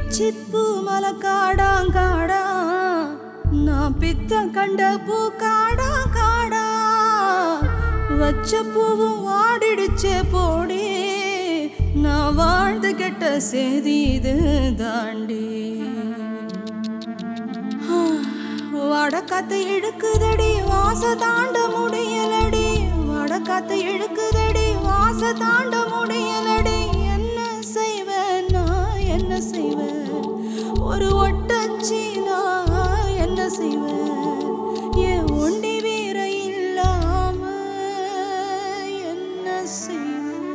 பிச்சிப்பூ மலை காடாங் காடா நான் பித்தம் கண்ட பூ காடா காடா வச்ச பூவும் வாடிடுச்சே போடி நான் வாழ்ந்து கெட்ட செய்தி இது தாண்டி வடக்காத்து இழுக்குதடி வாச தாண்ட முடியலடி வடக்காத்து இழுக்குதடி வாச தாண்ட முடியலடி என்ன செய்வேன் நான் என்ன செய்வேன் ஒரு ஒட்டச்சி நான் என்ன செய்வேன் என் ஒண்டி வீர இல்லாம என்ன செய்வேன்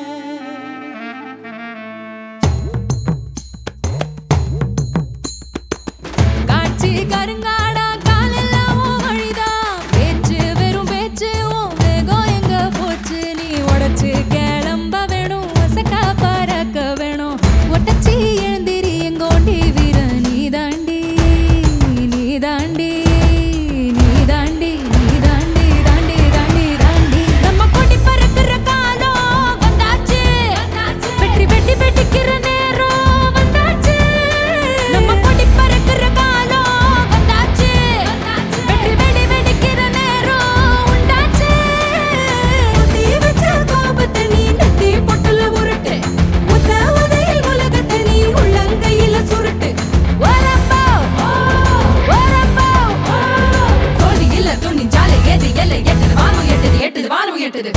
காட்சி கருங்காடா காலெல்லாம் உன் வழிதான் பேச்சு வெறும் பேச்சு உன் வேகம் எங்க போச்சு நீ உடைச்சு கிளம்ப வேணும் ஒசக்கா பறக்க வேணும் ஒட்டச்சி எழுந்திரி எங்கோண்டி வீர நீ தாண்டி நீ தாண்டி நீ தாண்டி நீ தாண்டி தாண்டி தாண்டி தாண்டி நம்ம கொடி பறக்கிற காலம் வந்தாச்சு வெற்றி வெட்டி வெட்டிக்கிற நேரம் வந்தாச்சு நம்ம கொடி பறக்கிற காலம் வந்தாச்சு வெற்றி வெடி வெடிக்கிற நேரம் உண்டாச்சு தீ வச்ச கோபத்தை நீ நெத்தி பொட்டுல உருட்டு முத்த உதையில் உலகத்தை நீ உள்ளங்கையில சுருட்டு வரப்போ வரப்போ தோல்வி இல்ல துணிஞ்சாலே எது எல்லை எட்டுது வானம் எட்டுது எட்டுது வானம் எட்டுது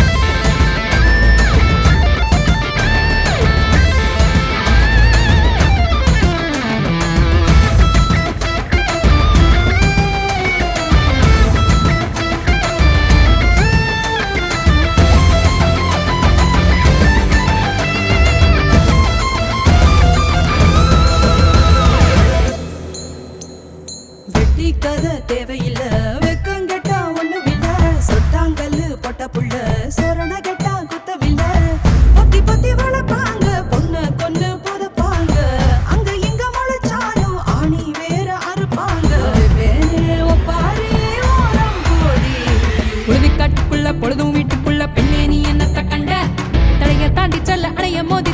வெட்டி கதை தேவையில்ல வெக்கம் கெட்டா ஒண்ணும் இல்ல சொத்தாங்கல்லு பொட்ட புள்ள சொரண கெட்டா குத்தவில்ல பொத்தி பொத்தி வளர்ப்பாங்க பொண்ணு கொன்னு புதப்பாங்க அங்க இங்க முளைச்சாலும் ஆணி வேற அறுப்பாங்க வேணே ஒப்பாரி ஓரம் போடி உழுவி காட்டுக்குள்ள பொழுதும் வீட்டுக்குள்ள பெண்ணே நீ என்னத்த கண்ட தலைய தாண்டி செல்ல அடைய மோதி